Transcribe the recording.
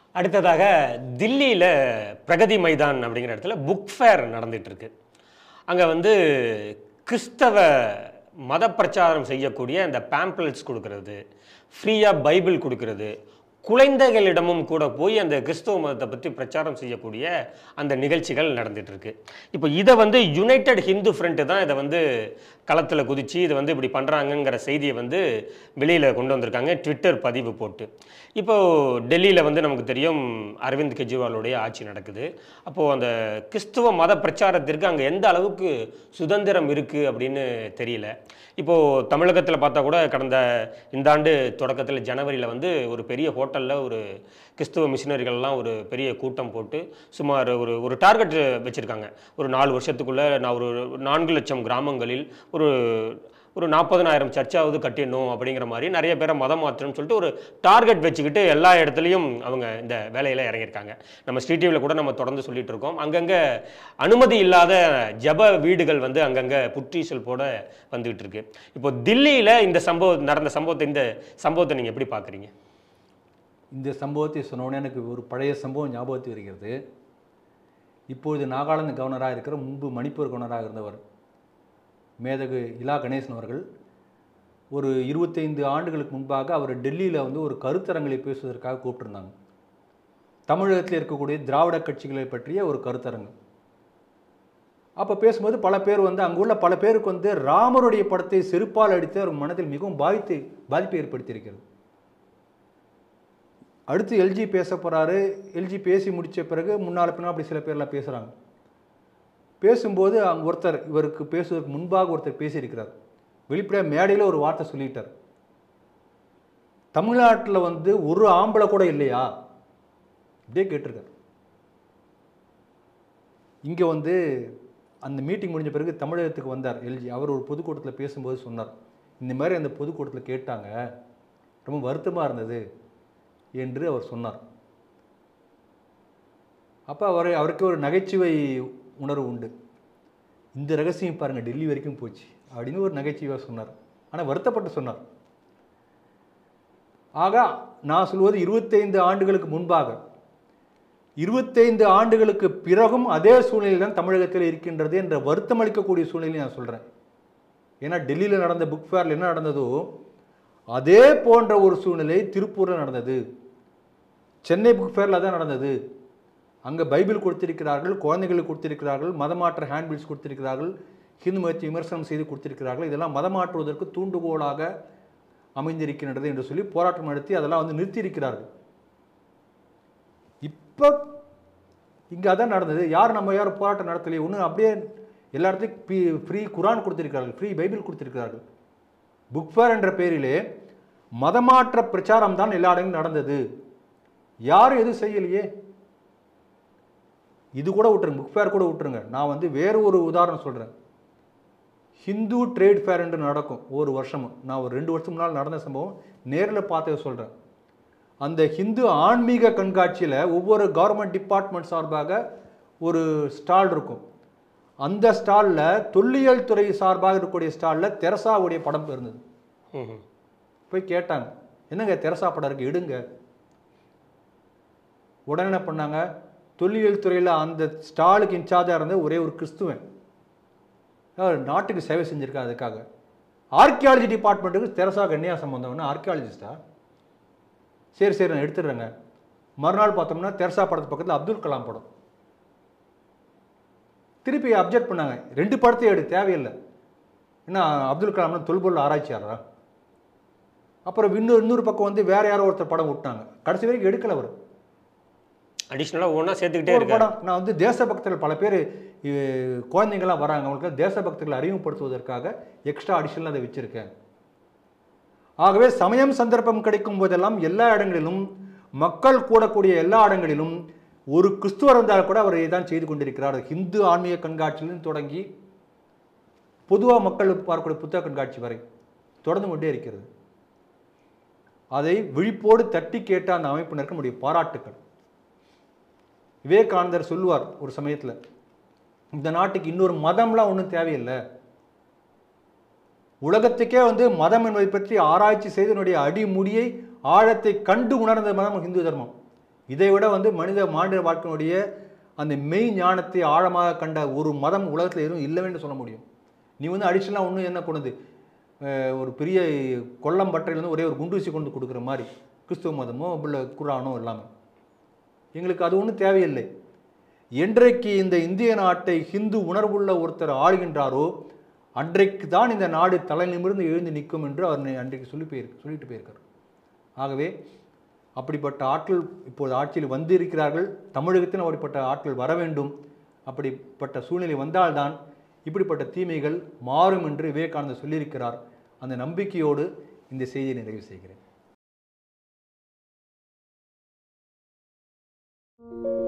அடுத்ததாக தில்லியில் பிரகதி மைதான் அப்படிங்கிற இடத்துல புக் ஃபேர் நடந்துட்டு இருக்கு அங்கே வந்து கிறிஸ்தவ மத பிரச்சாரம் செய்யக்கூடிய அந்த பேம்ப்ளெட்ஸ் கொடுக்கறது ஃப்ரீயாக பைபிள் கொடுக்கறது குழந்தைகளிடமும் கூட போய் அந்த கிறிஸ்தவ மதத்தை பற்றி பிரச்சாரம் செய்யக்கூடிய அந்த நிகழ்ச்சிகள் நடந்துட்டு இருக்கு இப்போ இதை வந்து யுனைடெட் ஹிந்து ஃப்ரண்ட் தான் இதை வந்து களத்தில் குதிச்சு இதை வந்து இப்படி பண்ணுறாங்கங்கிற செய்தியை வந்து வெளியில் கொண்டு வந்திருக்காங்க ட்விட்டர் பதிவு போட்டு இப்போ டெல்லியில் வந்து நமக்கு தெரியும் அரவிந்த் கெஜ்ரிவாலுடைய ஆட்சி நடக்குது அப்போது அந்த கிறிஸ்துவ மத பிரச்சாரத்திற்கு அங்கே எந்த அளவுக்கு சுதந்திரம் இருக்குது அப்படின்னு தெரியல இப்போது தமிழகத்தில் பார்த்தா கூட கடந்த இந்த ஆண்டு தொடக்கத்தில் ஜனவரியில் வந்து ஒரு பெரிய ஹோட்டலில் ஒரு கிறிஸ்துவ மிஷினரிகள்லாம் ஒரு பெரிய கூட்டம் போட்டு சுமார் ஒரு ஒரு டார்கெட் வச்சுருக்காங்க ஒரு நாலு வருஷத்துக்குள்ளே நான் ஒரு நான்கு லட்சம் கிராமங்களில் ஒரு ஒரு நாற்பதனாயிரம் சர்ச்சாவது கட்டிடணும் அப்படிங்கிற மாதிரி நிறைய பேரை மதம் மாற்றணும்னு சொல்லிட்டு ஒரு டார்கெட் வச்சுக்கிட்டு எல்லா இடத்துலையும் அவங்க இந்த வேலையில் இறங்கியிருக்காங்க நம்ம ஸ்ரீ டிவியில் கூட நம்ம தொடர்ந்து சொல்லிட்டு இருக்கோம் அங்கங்கே அனுமதி இல்லாத ஜப வீடுகள் வந்து அங்கங்கே புற்றீசல் போட வந்துகிட்டு இருக்கு இப்போ தில்லியில் இந்த சம்பவம் நடந்த சம்பவத்தை இந்த சம்பவத்தை நீங்கள் எப்படி பார்க்குறீங்க இந்த சம்பவத்தை சொன்னோடனே எனக்கு ஒரு பழைய சம்பவம் ஞாபகத்துக்கு வருகிறது இப்பொழுது நாகாலாந்து கவர்னராக இருக்கிற முன்பு மணிப்பூர் கவர்னராக இருந்தவர் மேதகு இலா கணேசன் அவர்கள் ஒரு இருபத்தைந்து ஆண்டுகளுக்கு முன்பாக அவர் டெல்லியில் வந்து ஒரு கருத்தரங்களை பேசுவதற்காக கூப்பிட்டிருந்தாங்க தமிழகத்தில் இருக்கக்கூடிய திராவிட கட்சிகளை பற்றிய ஒரு கருத்தரங்கு அப்போ பேசும்போது பல பேர் வந்து அங்குள்ள பல பேருக்கு வந்து ராமருடைய படத்தை செருப்பால் அடித்து அவர் மனதில் மிகவும் பாதித்து பாதிப்பை ஏற்படுத்தியிருக்கிறது அடுத்து எல்ஜி பேச போகிறாரு எல்ஜி பேசி முடித்த பிறகு முன்னால் பின்னால் அப்படி சில பேர்லாம் பேசுகிறாங்க பேசும்போது அங்கே ஒருத்தர் இவருக்கு பேசுவதற்கு முன்பாக ஒருத்தர் பேசியிருக்கிறார் வெளிப்படையாக மேடையில் ஒரு வார்த்தை சொல்லிட்டார் தமிழ்நாட்டில் வந்து ஒரு ஆம்பளை கூட இல்லையா இப்படியே கேட்டிருக்கார் இங்கே வந்து அந்த மீட்டிங் முடிஞ்ச பிறகு தமிழகத்துக்கு வந்தார் எல்ஜி அவர் ஒரு பொதுக்கூட்டத்தில் பேசும்போது சொன்னார் இந்த மாதிரி அந்த பொதுக்கூட்டத்தில் கேட்டாங்க ரொம்ப வருத்தமாக இருந்தது என்று அவர் சொன்னார் அப்போ அவர் அவருக்கு ஒரு நகைச்சுவை உணர்வு உண்டு இந்த ரகசியம் பாருங்கள் டெல்லி வரைக்கும் போச்சு அப்படின்னு ஒரு நகைச்சுவையாக சொன்னார் ஆனால் வருத்தப்பட்டு சொன்னார் ஆக நான் சொல்வது இருபத்தைந்து ஆண்டுகளுக்கு முன்பாக இருபத்தைந்து ஆண்டுகளுக்கு பிறகும் அதே சூழ்நிலை தான் தமிழகத்தில் இருக்கின்றது என்ற வருத்தம் அளிக்கக்கூடிய சூழ்நிலையை நான் சொல்கிறேன் ஏன்னா டெல்லியில் நடந்த புக் ஃபேரில் என்ன நடந்ததோ அதே போன்ற ஒரு சூழ்நிலை திருப்பூரில் நடந்தது சென்னை புக் ஃபேரில் தான் நடந்தது அங்கே பைபிள் கொடுத்திருக்கிறார்கள் குழந்தைகளுக்கு கொடுத்திருக்கிறார்கள் மதமாற்ற ஹேண்ட்பில்ஸ் கொடுத்திருக்கிறார்கள் ஹிந்து மதத்தை விமர்சனம் செய்து கொடுத்திருக்கிறார்கள் இதெல்லாம் மதமாற்றுவதற்கு தூண்டுகோலாக அமைந்திருக்கின்றது என்று சொல்லி போராட்டம் நடத்தி அதெல்லாம் வந்து நிறுத்தியிருக்கிறார்கள் இப்போ இங்கே அதான் நடந்தது யார் நம்ம யாரும் போராட்டம் நடத்தலையே ஒன்று அப்படியே எல்லா இடத்துலையும் ஃப்ரீ குரான் கொடுத்திருக்கிறார்கள் ஃப்ரீ பைபிள் கொடுத்திருக்கிறார்கள் புக் ஃபேர் என்ற பெயரிலே மதமாற்ற பிரச்சாரம் தான் எல்லா இடங்களும் நடந்தது யாரும் எதுவும் செய்யலையே இது கூட விட்டுருங்க புக் ஃபேர் கூட விட்டுருங்க நான் வந்து வேறு ஒரு உதாரணம் சொல்கிறேன் ஹிந்து ட்ரேட் ஃபேர் என்று நடக்கும் ஒரு வருஷமும் நான் ஒரு ரெண்டு வருஷம் முன்னால் நடந்த சம்பவம் நேரில் பார்த்ததை சொல்கிறேன் அந்த ஹிந்து ஆன்மீக கண்காட்சியில் ஒவ்வொரு கவர்மெண்ட் டிபார்ட்மெண்ட் சார்பாக ஒரு ஸ்டால் இருக்கும் அந்த ஸ்டாலில் தொல்லியல் துறை சார்பாக இருக்கக்கூடிய ஸ்டாலில் தெரசாவுடைய படம் இருந்தது ம்ஹும். போய் கேட்டாங்க என்னங்க தெரசா படம் இருக்கு எடுங்க உடனே என்ன பண்ணாங்க தொல்லியல் துறையில் அந்த ஸ்டாலுக்கு இன்சார்ஜாக இருந்த ஒரே ஒரு கிறிஸ்துவன் அவர் நாட்டுக்கு சேவை செஞ்சிருக்காரு அதுக்காக ஆர்கியாலஜி டிபார்ட்மெண்ட்டுக்கு தெரசா என்ன சம்பந்தம்னா ஆர்கியாலஜிஸ்டா சரி சரி நான் எடுத்துடுறேங்க மறுநாள் பார்த்தோம்னா தெரசா படத்து பக்கத்தில் அப்துல் கலாம் படம் திருப்பி அப்ஜெக்ட் பண்ணாங்க ரெண்டு படத்தையும் எடு தேவையில்லை என்ன அப்துல் கலாம்னா தொல்பொருள் ஆராய்ச்சியாரா அப்புறம் இன்னொரு இன்னொரு பக்கம் வந்து வேற யாரோ ஒருத்தர் படம் விட்டாங்க கடைசி வரைக்கும் எடுக்கல அவர் அடிஷ்னலாக ஒன்றா சேர்த்துக்கிட்டே ஒரு இருக்காரு படம் நான் வந்து தேசபக்தர்கள் பல பேர் குழந்தைங்களாம் வராங்க அவங்களுக்கு தேசபக்தர்களை அறிமுகப்படுத்துவதற்காக எக்ஸ்ட்ரா அடிஷனல் அதை வச்சிருக்கேன் ஆகவே சமயம் சந்தர்ப்பம் கிடைக்கும் போதெல்லாம் எல்லா இடங்களிலும் மக்கள் கூடக்கூடிய எல்லா இடங்களிலும் ஒரு கிறிஸ்துவர் இருந்தால் கூட அவர் இதான் செய்து கொண்டிருக்கிறார் ஹிந்து ஆன்மீக கண்காட்சியிலிருந்து தொடங்கி பொதுவாக மக்கள் பார்க்கக்கூடிய புத்தக கண்காட்சி வரை தொடர்ந்து கொண்டே இருக்கிறது அதை விழிப்போடு தட்டி கேட்ட அந்த அமைப்பினருக்கு நம்முடைய பாராட்டுக்கள் விவேகானந்தர் சொல்லுவார் ஒரு சமயத்தில் இந்த நாட்டுக்கு இன்னொரு மதம்லாம் ஒன்றும் தேவையில்லை உலகத்துக்கே வந்து மதம் என்பதை பற்றி ஆராய்ச்சி செய்து என்னுடைய அடிமுடியை ஆழத்தை கண்டு உணர்ந்த மதம் ஹிந்து தர்மம் இதை விட வந்து மனித மாநில வாழ்க்கையினுடைய அந்த மெய் ஞானத்தை ஆழமாக கண்ட ஒரு மதம் உலகத்தில் எதுவும் இல்லைன்னு சொல்ல முடியும் நீ வந்து அடிஷனலாக ஒன்றும் என்ன கொண்டது அஹ் ஒரு பெரிய கொல்லம் பட்டையிலேருந்து ஒரே ஒரு குண்டூசி கொண்டு கொடுக்குற மாதிரி கிறிஸ்துவ மதமோ இல்லை குரானோ எல்லாமே எங்களுக்கு அது ஒன்றும் தேவையில்லை என்றைக்கு இந்த இந்திய நாட்டை ஹிந்து உணர்வுள்ள ஒருத்தர் ஆளுகின்றாரோ அன்றைக்கு தான் இந்த நாடு தலை நிமிர்ந்து எழுந்து நிற்கும் என்று அவர் நி- அன்றைக்கு சொல்லி போயிருக்கு சொல்லிட்டு போயிருக்கார் ஆகவே அப்படிப்பட்ட ஆட்கள் இப்போது ஆட்சியில் வந்திருக்கிறார்கள் தமிழகத்தில் அப்படிப்பட்ட ஆட்கள் வர வேண்டும் அப்படிப்பட்ட சூழ்நிலை வந்தால்தான் இப்படிப்பட்ட தீமைகள் மாறும் என்று விவேகானந்தர் சொல்லியிருக்கிறார் அந்த நம்பிக்கையோடு இந்த செய்தியை நிறைவு செய்கிறேன்